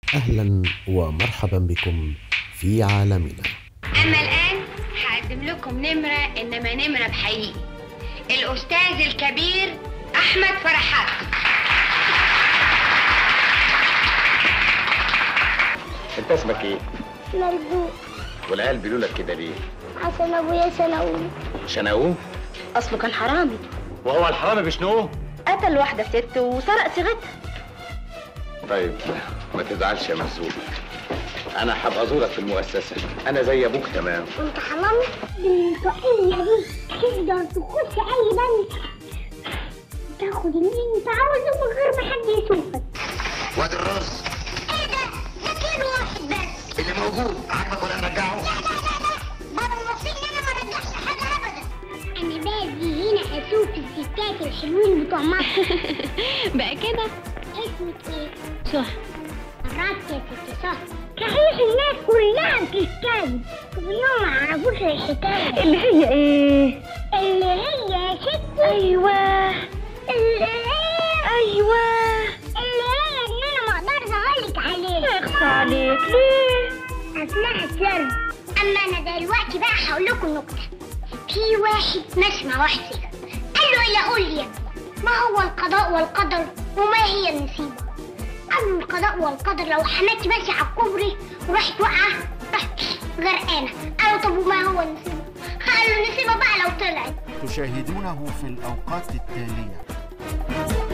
أهلا ومرحبا بكم في عالمنا أما الآن هقدم لكم نمرة إنما نمرة بحقيقي الأستاذ الكبير أحمد فرحات انت اسمك ايه؟ مرزوق والعيال بيقولوا لك كده ليه؟ عشان ابويا سنقول شنقوه؟ اصله كان حرامي وهو الحرامي بيشنقوه؟ قتل واحده ست وسرق صيغتها طيب ما تزعلش يا مرزوق انا هبقى ازورك في المؤسسه انا زي ابوك تمام انت حرامي بالطاقية دي تقدر تخش اي بنك تاخد اللي انت عاوزه من غير ما حد يشوفك واد الرز ايه ده؟ ده كيلو واحد بس اللي موجود عاجبك ولا نرجعه؟ بابا المفروض ان انا ما رجعش حاجه ابدا انا باجي هنا اشوف الستات الحلوين بتوع مصر بقى كده اسمك ايه؟ صح مرات يا ست صح صحيح الناس كلها بتتكلم كلهم ما يعرفوش الحكايه اللي هي ايه اللي هي يا ستي ايوه اللي هي ايوه اللي هي ان انا ما اقدرش اقولك عليها اخصى عليك ليه اسمها سر اما انا دلوقتي بقى هقول لكم نكته في واحد ماشي مع واحد كده قال له ايه قول لي يا ابني، ما هو القضاء والقدر وما هي النسيبه قال له القضاء والقدر لو حماتي ماشي على الكوبري وراحت واقعه راحت غرقانه قال له طب وما هو النسيبه قال له النسيبه بقى لو طلعت تشاهدونه في الأوقات التالية